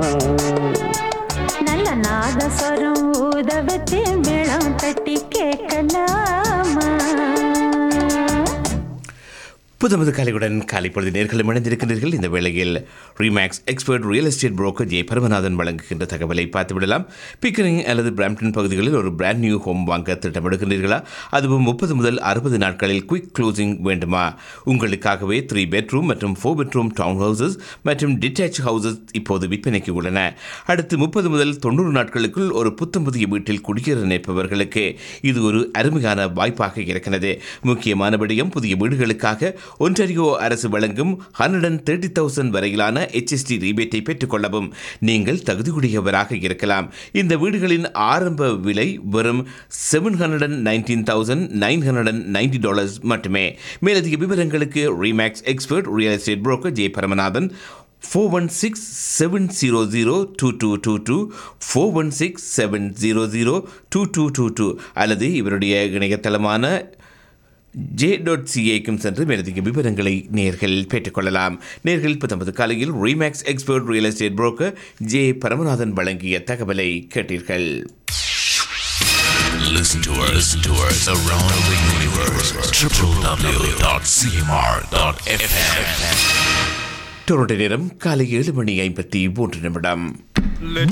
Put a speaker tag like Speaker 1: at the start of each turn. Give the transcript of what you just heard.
Speaker 1: நல்ல நாதஸ்வரம் ஊத வச்சு மேளம் தட்டி கேட்கலாமா
Speaker 2: புதுமது கலையுடன் காலை பொழுது நேர்களும் இணைந்திருக்கின்றீர்கள் இந்த வேளையில் Remax expert real estate broker J Paramanathan வழங்குகின்ற தகவலை பார்த்துவிடலாம் பிக்கரிங் அல்லது பிராம்டன் பகுதிகளில் ஒரு பிராண்ட் நியூ ஹோம் வாங்க திட்டமிடுகின்றீர்களா அதுவும் முப்பது முதல் அறுபது நாட்களில் குயிக் க்ளோசிங் வேண்டுமா உங்களுக்காகவே த்ரீ பெட்ரூம் மற்றும் ஃபோர் பெட்ரூம் டவுன் ஹவுசஸ் மற்றும் டிட்டாச் ஹவுசஸ் இப்போது விற்பனைக்கு உள்ளன அடுத்து முப்பது முதல் தொண்ணூறு நாட்களுக்குள் ஒரு புத்தம் புதிய வீட்டில் குடியேற நினைப்பவர்களுக்கு இது ஒரு அருமையான வாய்ப்பாக இருக்கிறது முக்கியமான விடயம் புதிய வீடுகளுக்காக ஒன்டாரியோ அரசு வழங்கும் ஹண்ட்ரட் அண்ட் தேர்ட்டி தௌசண்ட் வரையிலான HST ரீபேட்டை பெற்றுக்கொள்ளவும் நீங்கள் தகுதியுடையவராக இருக்கலாம் இந்த வீடுகளின் ஆரம்ப விலை வெறும் seven hundred and nineteen thousand nine hundred and ninety dollars மட்டுமே மேலதிக விவரங்களுக்கு Remax expert real estate broker J Paramanathan four one six seven zero zero two two two two four one six seven zero zero two two two two அல்லது இவருடைய இணையதளமான J dot சிஏக்கும் சென்று மேலதிக விவரங்களை நேர்கள் பெற்றுக்கொள்ளலாம் நேர்கள் பத்தொன்பது காலையில் Remax expert real estate broker J Paramanathan வழங்கிய தகவலை கேட்டீர்கள்
Speaker 3: Listen to us, listen to us around the universe. www.cmr.fm.
Speaker 2: Toronto நேரம் காலை ஏழு மணி ஐம்பத்தி மூன்று நிமிடம்
Speaker 4: Let